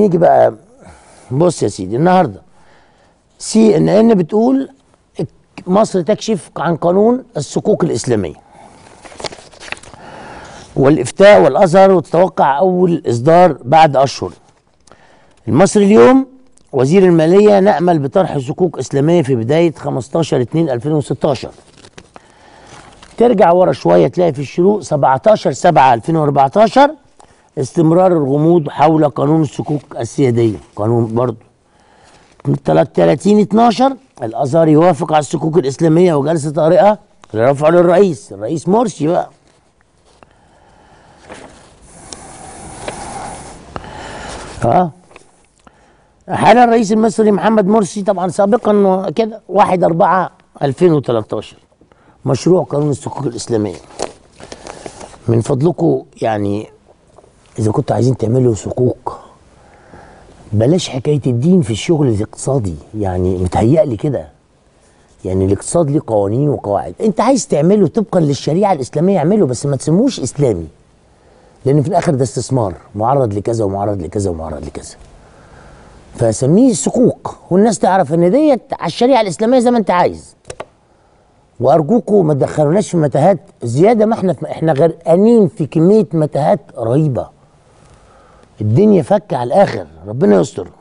نيجي بقى بص يا سيدي النهارده سي ان ان بتقول مصر تكشف عن قانون الصكوك الاسلاميه والافتاء والازهر وتتوقع اول اصدار بعد اشهر المصري اليوم وزير الماليه نامل بطرح صكوك اسلاميه في بدايه 15 2 2016 ترجع ورا شويه تلاقي في الشروق 17 7 2014 استمرار الغموض حول قانون الصكوك السياديه قانون برضه 30 12 الازهر يوافق على الصكوك الاسلاميه وجلسه طارئه لرفع للرئيس الرئيس مرسي بقى اه حالا الرئيس المصري محمد مرسي طبعا سابقا كده 1 4 2013 مشروع قانون الصكوك الاسلاميه من فضلكم يعني اذا كنتوا عايزين تعملوا صكوك بلاش حكايه الدين في الشغل الاقتصادي يعني متهيألي كده يعني الاقتصاد ليه قوانين وقواعد انت عايز تعمله طبقا للشريعه الاسلاميه اعمله بس ما تسموش اسلامي لان في الاخر ده استثمار معرض لكذا ومعرض لكذا ومعرض لكذا فسميه صكوك والناس تعرف ان ديت على الشريعه الاسلاميه زي ما انت عايز وارجوكم ما تدخلوناش في متاهات زياده ما احنا احنا غرقانين في كميه متاهات رهيبه الدنيا فك على الاخر ربنا يستر